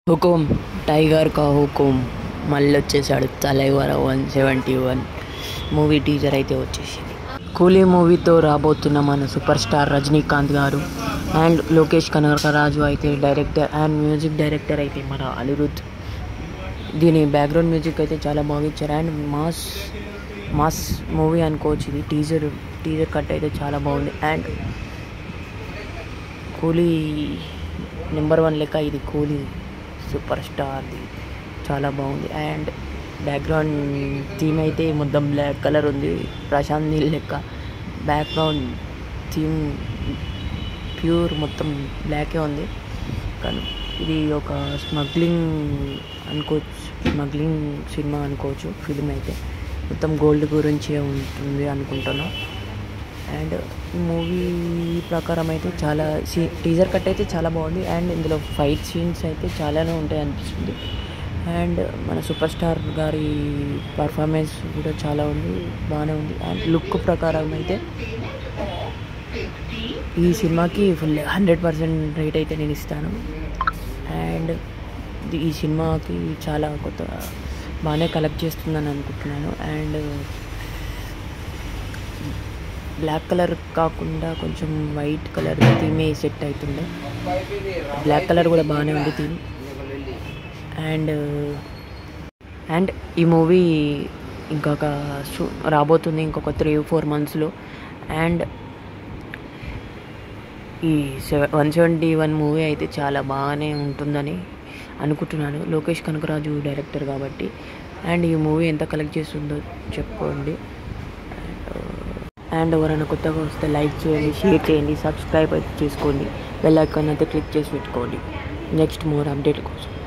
హుకుం tiger కా హుకుం మళ్ళీ వచ్చేసాడు Thalaivar one seventy one movie teaser అయితే వచ్చేసింది కూలీ మూవీతో రాబోతున్న మన సూపర్ స్టార్ రజనీకాంత్ గారు అండ్ లోకేష్ కనకరాజు అయితే డైరెక్టర్ అండ్ మ్యూజిక్ డైరెక్టర్ అయితే మన అనిరుద్ దీని బ్యాక్గ్రౌండ్ మ్యూజిక్ అయితే చాలా బాగా ఇచ్చారు అండ్ మాస్ మాస్ మూవీ అనుకోవచ్చు ఇది టీజర్ టీజర్ కట్ అయితే చాలా బాగుంది అండ్ కూలీ నెంబర్ వన్ లెక్క ఇది కూలీ సూపర్ స్టార్ది చాలా బాగుంది అండ్ బ్యాక్గ్రౌండ్ థీమ్ అయితే మొత్తం బ్లాక్ కలర్ ఉంది ప్రశాంత్ నీల్ లెక్క బ్యాక్గ్రౌండ్ థీమ్ ప్యూర్ మొత్తం బ్లాకే ఉంది కానీ ఇది ఒక స్మగ్లింగ్ అనుకోవచ్చు స్మగ్లింగ్ సినిమా అనుకోవచ్చు ఫిలిం అయితే మొత్తం గోల్డ్ గురించే ఉంటుంది అనుకుంటున్నా అండ్ మూవీ ప్రకారం అయితే చాలా సీ టీజర్ కట్ అయితే చాలా బాగుంది అండ్ ఇందులో ఫైట్ సీన్స్ అయితే చాలానే ఉంటాయి అనిపిస్తుంది అండ్ మన సూపర్ స్టార్ గారి పర్ఫార్మెన్స్ కూడా చాలా ఉంది బాగానే ఉంది అండ్ లుక్ ప్రకారం అయితే ఈ సినిమాకి ఫుల్ హండ్రెడ్ పర్సెంట్ రేట్ అయితే నేను ఇస్తాను అండ్ ఈ సినిమాకి చాలా కొత్త బాగానే కలెక్ట్ చేస్తుందని అనుకుంటున్నాను అండ్ బ్లాక్ కలర్ కాకుండా కొంచెం వైట్ కలర్ థీమే సెట్ అవుతుండే బ్లాక్ కలర్ కూడా బాగానే ఉంది థీమ్ అండ్ అండ్ ఈ మూవీ ఇంకొక షూ- రాబోతుంది ఇంకొక త్రీ ఫోర్ మంత్స్లో అండ్ ఈ సెవె వన్ సెవెంటీ వన్ మూవీ అయితే చాలా బాగానే ఉంటుందని అనుకుంటున్నాను లోకేష్ కనకరాజు డైరెక్టర్ కాబట్టి అండ్ ఈ మూవీ ఎంత కలెక్ట్ చేస్తుందో చెప్పుకోండి అండ్ ఎవరైనా కొత్తగా వస్తే లైక్ చేయండి షేర్ చేయండి సబ్స్క్రైబ్ అయితే చేసుకోండి బెల్ ఐకాన్ అయితే క్లిక్ చేసి పెట్టుకోండి నెక్స్ట్ మోర్ అప్డేట్ కోసం